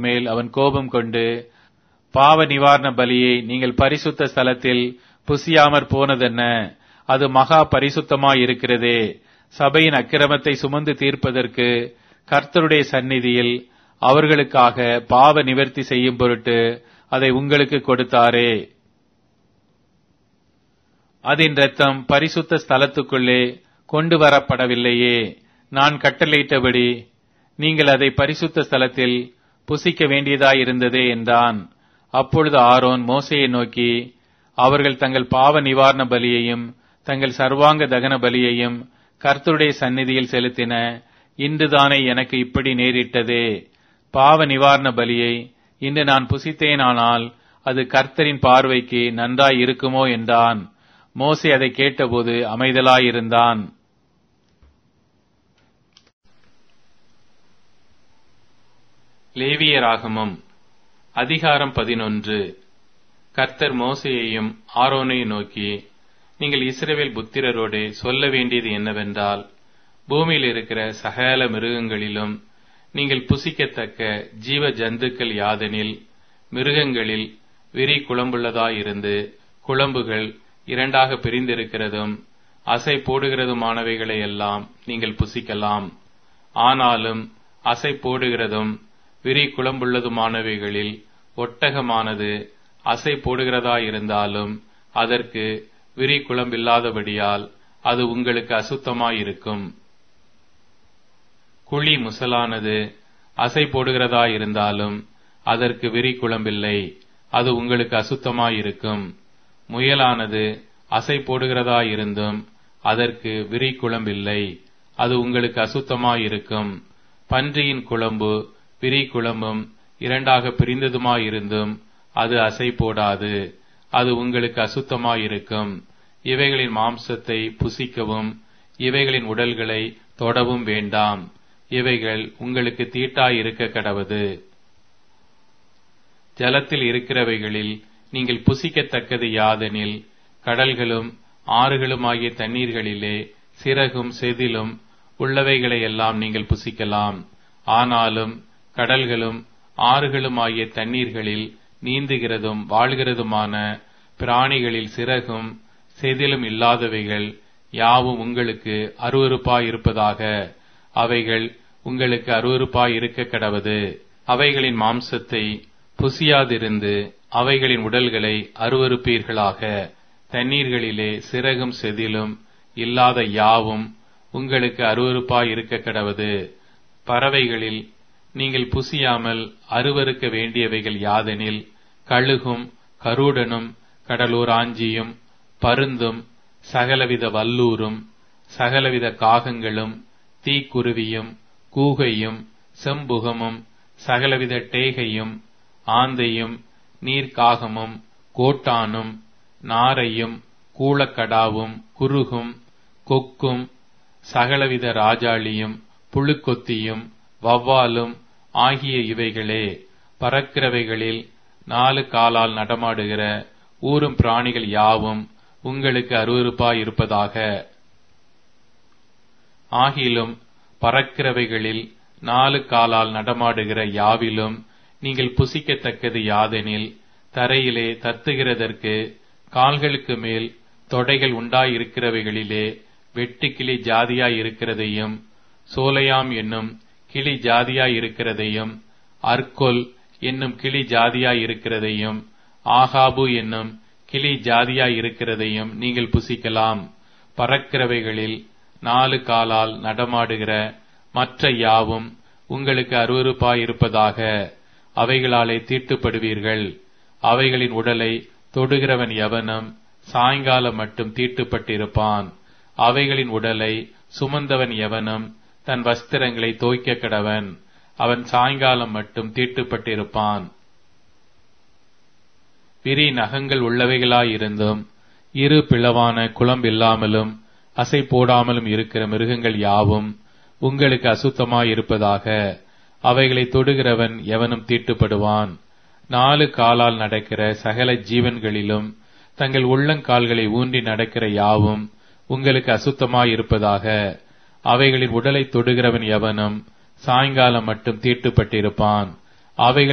மேல் அவன் கோபம் கொண்டு பாவ நிவாரண பலியை நீங்கள் பரிசுத்த ஸ்தலத்தில் புசியாமற் போனதென்ன அது மகா பரிசுத்தமாய் இருக்கிறதே சபையின் அக்கிரமத்தை சுமந்து தீர்ப்பதற்கு கர்த்தருடைய சந்நிதியில் அவர்களுக்காக பாவ நிவர்த்தி செய்யும் பொருட்டு அதை உங்களுக்கு கொடுத்தாரே அதன் இரத்தம் பரிசுத்த ஸ்தலத்துக்குள்ளே கொண்டு வரப்படவில்லையே நான் கட்டளையிட்டபடி நீங்கள் அதை பரிசுத்த ஸ்தலத்தில் புசிக்க வேண்டியதாயிருந்ததே என்றான் அப்பொழுது ஆரோன் மோசையை நோக்கி அவர்கள் தங்கள் பாவ நிவாரண பலியையும் தங்கள் சர்வாங்க தகன பலியையும் கர்த்தருடைய சந்நிதியில் செலுத்தின இன்றுதானே எனக்கு இப்படி நேரிட்டதே பாவ நிவாரண பலியை இன்று நான் புசித்தேனானால் அது கர்த்தரின் பார்வைக்கு நன்றாய் இருக்குமோ என்றான் மோசே அதை கேட்டபோது அமைதலாயிருந்தான் லேவியராகமம் அதிகாரம் பதினொன்று கர்த்தர் மோசையையும் ஆரோனையும் நோக்கி நீங்கள் இஸ்ரவேல் புத்திரரோடு சொல்ல வேண்டியது என்னவென்றால் பூமியில் இருக்கிற சகல மிருகங்களிலும் நீங்கள் புசிக்கத்தக்க ஜீவ ஜந்துக்கள் யாதெனில் மிருகங்களில் விரி குழம்புள்ளதாயிருந்து குழம்புகள் இரண்டாக பிரிந்திருக்கிறதும் அசை போடுகிறதுமானவைகளை எல்லாம் நீங்கள் புசிக்கலாம் ஆனாலும் அசை போடுகிறதும் விரி குழம்புள்ளதுமானவைகளில் ஒட்டகமானது அசை போடுகிறதாயிருந்தாலும் அதற்கு விரி குழம்பில்லாதபடியால் அது உங்களுக்கு அசுத்தமாயிருக்கும் குழி முசலானது அசை போடுகிறதாயிருந்தாலும் அதற்கு விரி குழம்பில்லை அது உங்களுக்கு அசுத்தமாயிருக்கும் முயலானது அசை போடுகிறதாயிருந்தும் அதற்கு விரி குழம்பில்லை அது உங்களுக்கு அசுத்தமாயிருக்கும் பன்றியின் குழம்பு விரி குழம்பும் இரண்டாக பிரிந்ததுமாயிருந்தும் அது அசை போடாது அது உங்களுக்கு அசுத்தமாயிருக்கும் இவைகளின் மாம்சத்தை புசிக்கவும் இவைகளின் உடல்களை தொடவும் வேண்டாம் இவைகள் உங்களுக்கு தீட்டாயிருக்க கடவது ஜலத்தில் இருக்கிறவைகளில் நீங்கள் புசிக்கத்தக்கது யாதெனில் கடல்களும் ஆறுகளும் ஆகிய தண்ணீர்களிலே சிறகும் செதிலும் உள்ளவைகளை எல்லாம் நீங்கள் புசிக்கலாம் ஆனாலும் கடல்களும் ஆறுகளும் ஆகிய தண்ணீர்களில் நீந்துகிறதும் வாழ்கிறதுமான பிராணிகளில் சிறகும் செதிலும் இல்லாதவைகள் யாவும் உங்களுக்கு அருவறுப்பாயிருப்பதாக அவைகள் உங்களுக்கு அருவறுப்பாயிருக்க கடவது அவைகளின் மாம்சத்தை புசியாதிருந்து அவைகளின் உடல்களை அருவறுப்பீர்களாக தண்ணீர்களிலே சிறகும் செதிலும் இல்லாத யாவும் உங்களுக்கு அருவறுப்பாய் இருக்க கடவது பறவைகளில் நீங்கள் புசியாமல் அருவருக்க வேண்டியவைகள் யாதெனில் கழுகும் கருடனும் கடலூராஞ்சியும் பருந்தும் சகலவித வல்லூரும் சகலவித காகங்களும் தீக்குருவியும் கூகையும் செம்புகமும் சகலவித டேகையும் ஆந்தையும் நீர்க்காகமும் கோட்டானும் நாரையும் கூளக்கடாவும் குருகும் கொக்கும் சகலவித ராஜாளியும் புழுக்கொத்தியும் வவ்வாலும் ஆகிய இவைகளே பறக்கிறவைகளில் நாலு காலால் நடமாடுகிற ஊரும் பிராணிகள் யாவும் உங்களுக்கு அருவறுப்பாயிருப்பதாக ஆகிலும் பறக்கிறவைகளில் நாலு காலால் நடமாடுகிற யாவிலும் நீங்கள் புசிக்கத்தக்கது யாதெனில் தரையிலே தத்துகிறதற்கு கால்களுக்கு மேல் தொடைகள் உண்டாயிருக்கிறவைகளிலே வெட்டுக்கிளி ஜாதியாயிருக்கிறதையும் சோலையாம் என்னும் கிளி ஜாதியாயிருக்கிறதையும் அர்கொல் என்னும் கிளி ஜாதியாயிருக்கிறதையும் ஆகாபு என்னும் கிளி ஜாதியாயிருக்கிறதையும் நீங்கள் புசிக்கலாம் பறக்கிறவைகளில் நாலு காலால் நடமாடுகிற மற்ற யாவும் உங்களுக்கு அருவறுப்பாயிருப்பதாக அவைகளாலே தீட்டுப்படுவீர்கள் அவைகளின் உடலை தொடுகிறவன் எவனும் சாயங்காலம் மட்டும் தீட்டுப்பட்டிருப்பான் அவைகளின் உடலை சுமந்தவன் எவனும் தன் வஸ்திரங்களை தோய்க்க கடவன் அவன் சாயங்காலம் மட்டும் தீட்டுப்பட்டிருப்பான் விரி நகங்கள் உள்ளவைகளாயிருந்தும் இரு பிளவான குளம்பில்லாமலும் அசை போடாமலும் இருக்கிற மிருகங்கள் யாவும் உங்களுக்கு அசுத்தமாயிருப்பதாக அவைகளை தொடுகிறவன் எவனும் தீட்டுப்படுவான் நாலு காலால் நடக்கிற சகல ஜீவன்களிலும் தங்கள் உள்ளங்கால்களை ஊன்றி நடக்கிற யாவும் உங்களுக்கு அசுத்தமாயிருப்பதாக அவைகளின் உடலை தொடுகிறவன் எவனும் சாயங்காலம் மட்டும் தீட்டுப்பட்டிருப்பான் அவைகள்